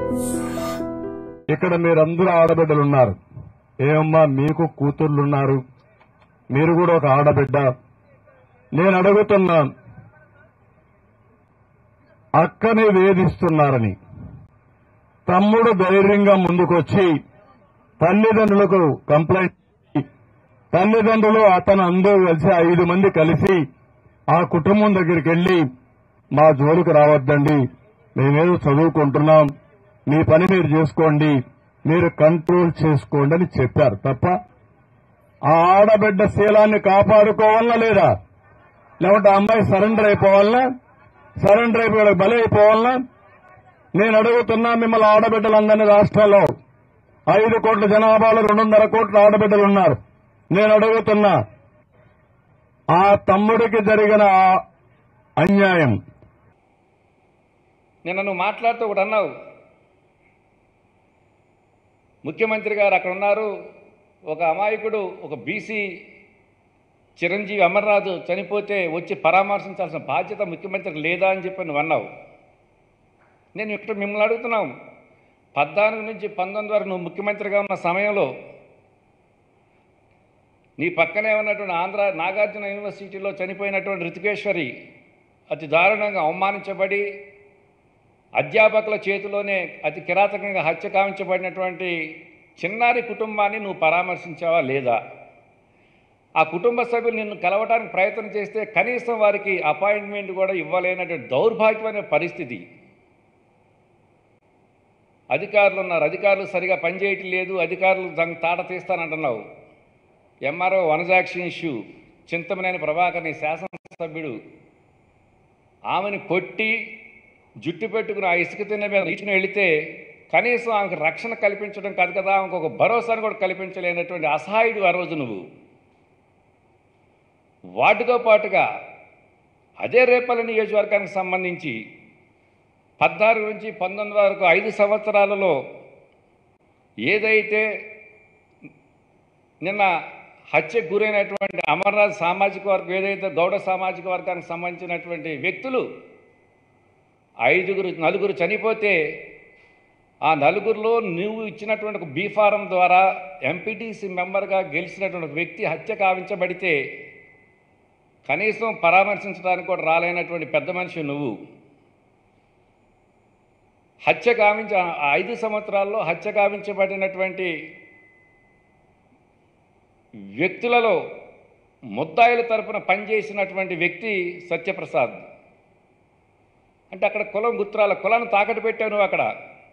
ఇక్కడ మీరందరూ ఆడబిడ్డలు ఉన్నారు ఏమమ్మా మీకు కూతుర్లున్నారు మీరు కూడా ఒక ఆడబిడ్డ నేను అడుగుతున్నాను అక్కని వేధిస్తున్నారని తమ్ముడు ధైర్యంగా ముందుకొచ్చి తల్లిదండ్రులకు కంప్లైంట్ ఇచ్చి, తల్లిదండ్రులు అతను అందరూ కలిసి ఐదు మంది కలిసి ఆ కుటుంబం దగ్గరికి వెళ్లి మా జోలికి రావద్దండి మేమేదో చదువుకుంటున్నాం మీ పని మీరు చేసుకోండి మీరు కంట్రోల్ చేసుకోండి అని చెప్పారు తప్ప ఆ ఆడబిడ్డ శీలాన్ని కాపాడుకోవాలనా లేదా లేకుంటే ఆ అమ్మాయి సరెండర్ అయిపోవాలనా సరెండర్ అయిపోయి బలి అయిపోవాలనా నేను అడుగుతున్నా మిమ్మల్ని ఆడబిడ్డలందరినీ రాష్ట్రాల్లో ఐదు కోట్ల జనాభాలో రెండున్నర కోట్ల ఆడబిడ్డలు ఉన్నారు నేను అడుగుతున్నా ఆ తమ్ముడికి జరిగిన ఆ అన్యాయం నిన్న నువ్వు మాట్లాడుతూ ఒకటి అన్నావు ముఖ్యమంత్రి గారు అక్కడ ఉన్నారు ఒక అమాయకుడు ఒక బీసీ చిరంజీవి అమర్నాథ్ చనిపోతే వచ్చి పరామర్శించాల్సిన బాధ్యత ముఖ్యమంత్రికి లేదా అని చెప్పి నువ్వు అన్నావు నేను ఇక్కడ మిమ్మల్ని అడుగుతున్నాం పద్నాలుగు నుంచి పంతొమ్మిది వరకు నువ్వు ముఖ్యమంత్రిగా ఉన్న సమయంలో నీ పక్కనే ఉన్నటువంటి ఆంధ్ర నాగార్జున యూనివర్సిటీలో చనిపోయినటువంటి రితికేశ్వరి అతి దారుణంగా అవమానించబడి అధ్యాపకుల చేతిలోనే అతి కిరాతకంగా హత్య కావించబడినటువంటి చిన్నారి కుటుంబాన్ని నువ్వు పరామర్శించావా లేదా ఆ కుటుంబ సభ్యులు నిన్ను కలవడానికి ప్రయత్నం చేస్తే కనీసం వారికి అపాయింట్మెంట్ కూడా ఇవ్వలేనటువంటి దౌర్భాగ్యమైన పరిస్థితి అధికారులు ఉన్నారు అధికారులు సరిగా పనిచేయటం లేదు అధికారులు దాన్ని తాట తీస్తానంటున్నావు ఎంఆర్ఓ వనజాక్షి ఇష్యూ చింతమనేని ప్రభాకర్ని శాసనసభ్యుడు ఆమెను కొట్టి జుట్టు పెట్టుకుని ఆ ఇసుక తిన్న మీద నీటిని వెళితే కనీసం ఆమెకు రక్షణ కల్పించడం కాదు కదా ఆమెకు ఒక భరోసాను కూడా కల్పించలేనటువంటి అసహాయుడు ఆ రోజు నువ్వు వాటితో పాటుగా అదే రేపల్లి నియోజకవర్గానికి సంబంధించి పద్నాలుగు నుంచి పంతొమ్మిది వరకు ఐదు సంవత్సరాలలో ఏదైతే నిన్న హత్యకు గురైనటువంటి అమర్నాథ్ సామాజిక వర్గం ఏదైతే గౌడ సామాజిక వర్గానికి సంబంధించినటువంటి వ్యక్తులు ఐదుగురు నలుగురు చనిపోతే ఆ నలుగురిలో నువ్వు ఇచ్చినటువంటి ఒక బీఫారం ద్వారా ఎంపీటీసీ మెంబర్గా గెలిచినటువంటి వ్యక్తి హత్య కావించబడితే కనీసం పరామర్శించడానికి కూడా రాలేనటువంటి పెద్ద మనిషి నువ్వు హత్య కావించ ఆ ఐదు సంవత్సరాల్లో హత్య కావించబడినటువంటి వ్యక్తులలో ముద్దాయిల తరపున పనిచేసినటువంటి వ్యక్తి సత్యప్రసాద్ అంటే అక్కడ కులం గుత్రాల కులాన్ని తాకట్టు పెట్టావు నువ్వు అక్కడ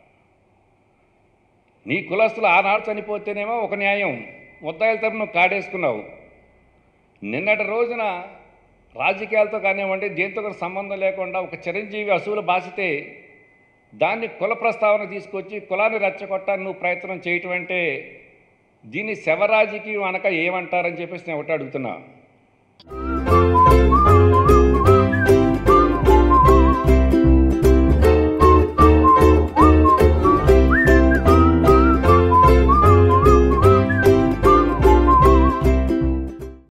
నీ కులస్తులు ఆనాడు చనిపోతేనేమో ఒక న్యాయం ముద్దాయిల తరపున నువ్వు కాడేసుకున్నావు నిన్నటి రోజున రాజకీయాలతో కానివ్వండి దేంతో కూడా సంబంధం లేకుండా ఒక చిరంజీవి అసూలు బాసితే దాన్ని కుల ప్రస్తావన తీసుకొచ్చి కులాన్ని రెచ్చగొట్టాలని నువ్వు ప్రయత్నం చేయటం అంటే దీన్ని శవరాజకీయం అనక ఏమంటారని చెప్పేసి నేను ఒకటి అడుగుతున్నా